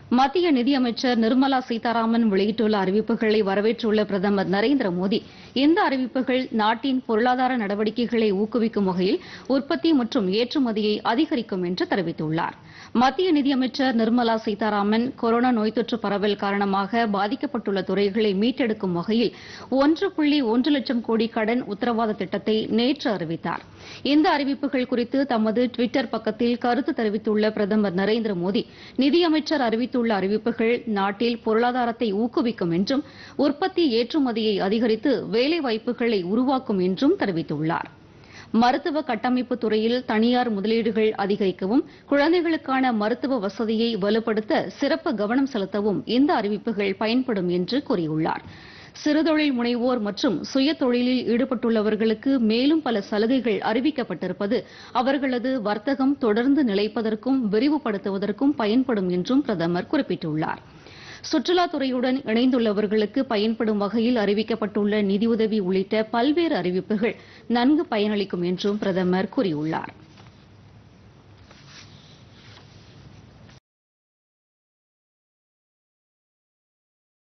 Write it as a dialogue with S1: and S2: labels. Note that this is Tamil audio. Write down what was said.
S1: மத்திய நிதியமைச்சர் நிர்மலா சீதாராமன் வெளியிட்டுள்ள அறிவிப்புகளை வரவேற்றுள்ள பிரதமர் நரேந்திர மோடி இந்த அறிவிப்புகள் நாட்டின் பொருளாதார நடவடிக்கைகளை ஊக்குவிக்கும் வகையில் உற்பத்தி மற்றும் ஏற்றுமதியை அதிகரிக்கும் என்று தெரிவித்துள்ளார் மத்திய நிதியமைச்சர் நிர்மலா சீதாராமன் கொரோனா நோய் தொற்று பரவல் காரணமாக பாதிக்கப்பட்டுள்ள துறைகளை மீட்டெடுக்கும் வகையில் ஒன்று புள்ளி ஒன்று லட்சம் கோடி கடன் உத்தரவாத திட்டத்தை நேற்று அறிவித்தார் இந்த அறிவிப்புகள் குறித்து தமது டுவிட்டர் பக்கத்தில் கருத்து தெரிவித்துள்ள பிரதமர் நரேந்திர மோடி நிதியமைச்சர் அறிவித்துள்ள அறிவிப்புகள் நாட்டில் பொருளாதாரத்தை ஊக்குவிக்கும் என்றும் உற்பத்தி ஏற்றுமதியை அதிகரித்து வேலைவாய்ப்புகளை உருவாக்கும் என்றும் தெரிவித்துள்ளார் மருத்துவ கட்டமைப்பு துறையில் தனியார் முதலீடுகள் அதிகரிக்கவும் குழந்தைகளுக்கான மருத்துவ வசதியை வலுப்படுத்த சிறப்பு கவனம் செலுத்தவும் இந்த அறிவிப்புகள் பயன்படும் என்று கூறியுள்ளார் சிறுதொழில் முனைவோர் மற்றும் சுய தொழிலில் ஈடுபட்டுள்ளவர்களுக்கு மேலும் பல சலுகைகள் அறிவிக்கப்பட்டிருப்பது அவர்களது வர்த்தகம் தொடர்ந்து நிலைப்பதற்கும் விரிவுபடுத்துவதற்கும் பயன்படும் என்றும் பிரதமர் குறிப்பிட்டுள்ளார் சுற்றுலாத்துறையுடன் இணைந்துள்ளவர்களுக்கு பயன்படும் வகையில் அறிவிக்கப்பட்டுள்ள நிதியுதவி உள்ளிட்ட பல்வேறு அறிவிப்புகள் நன்கு பயனளிக்கும் என்றும் பிரதமர் கூறியுள்ளார்